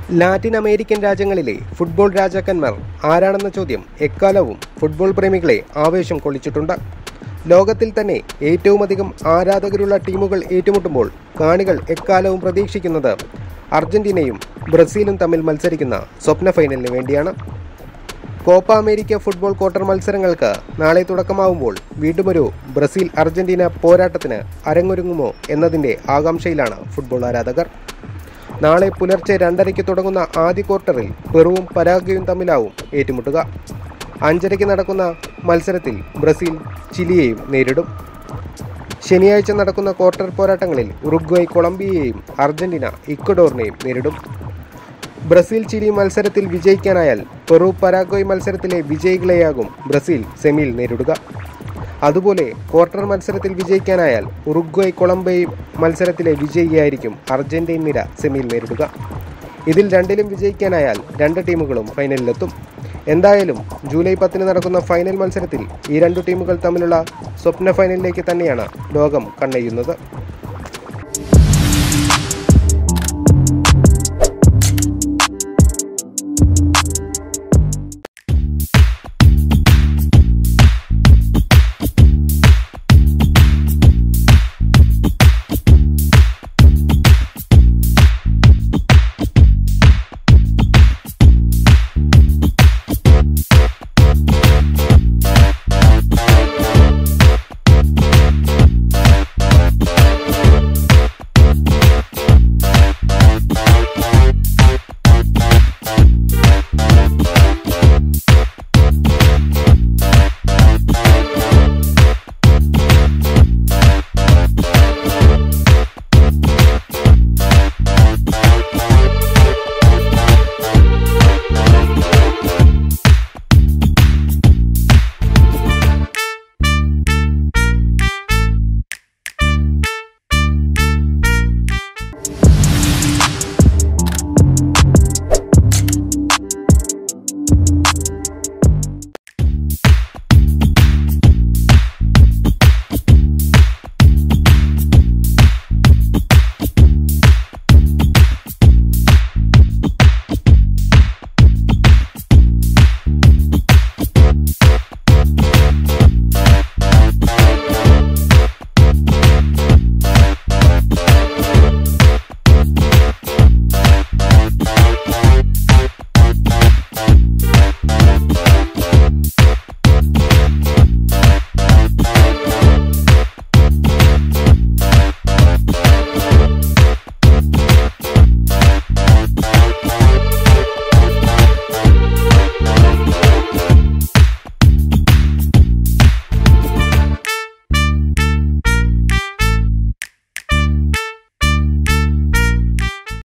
Latin American രാജ്യങ്ങളിലെ football രാജാക്കന്മാർ ആരാണെന്ന ചോദ്യം എക്കാലവും ഫുട്ബോൾ പ്രേമികളെ ആവേശം കൊള്ളിച്ചിട്ടുണ്ട് ലോകത്തിൽ തന്നെ ഏറ്റവുമധികം ആരാധകരുള്ള ടീമുകൾ ഏറ്റുമുട്ടുമ്പോൾ കാണികൾ എക്കാലവും പ്രതീക്ഷിക്കുന്നത് അർജന്റീനയും ബ്രസീലും തമ്മിൽ മത്സരിക്കുന്ന സ്വപ്ന ഫൈനലിന് വേണ്ടിയാണ് കോപ്പ അമേരിക്ക ഫുട്ബോൾ ക്വാർട്ടർ മത്സരങ്ങൾക്ക് നാളെ തുടക്കമാവുമ്പോൾ വീണ്ടുമൊരു ബ്രസീൽ അർജന്റീന പോരാട്ടത്തിന് അരങ്ങൊരുങ്ങുമോ എന്നതിൻ്റെ ആകാംക്ഷയിലാണ് ഫുട്ബോൾ ആരാധകർ നാളെ പുലർച്ചെ രണ്ടരയ്ക്ക് തുടങ്ങുന്ന ആദ്യ ക്വാർട്ടറിൽ പെറുവും പരാഗ്വയും തമ്മിലാവും ഏറ്റുമുട്ടുക അഞ്ചരയ്ക്ക് നടക്കുന്ന മത്സരത്തിൽ ബ്രസീൽ ചിലിയെയും നേരിടും ശനിയാഴ്ച നടക്കുന്ന ക്വാർട്ടർ പോരാട്ടങ്ങളിൽ ഉറുഗ്വൈ കൊളംബിയയെയും അർജന്റീന ഇക്വഡോറിനെയും നേരിടും ബ്രസീൽ ചിലി മത്സരത്തിൽ വിജയിക്കാനായാൽ പെറു പരാഗ്വയ് മത്സരത്തിലെ വിജയികളെയാകും ബ്രസീൽ സെമിയിൽ നേരിടുക അതുപോലെ ക്വാർട്ടർ മത്സരത്തിൽ വിജയിക്കാനായാൽ ഉറുഗ്വയ് കൊളംബിയ മത്സരത്തിലെ വിജയിയായിരിക്കും അർജന്റീൻ നിര സെമിയിൽ നേരിടുക ഇതിൽ രണ്ടിലും വിജയിക്കാനായാൽ രണ്ട് ടീമുകളും ഫൈനലിലെത്തും എന്തായാലും ജൂലൈ പത്തിന് നടക്കുന്ന ഫൈനൽ മത്സരത്തിൽ ഈ രണ്ടു ടീമുകൾ തമ്മിലുള്ള സ്വപ്ന ഫൈനലിലേക്ക് തന്നെയാണ് ലോകം കണ്ണയ്യുന്നത്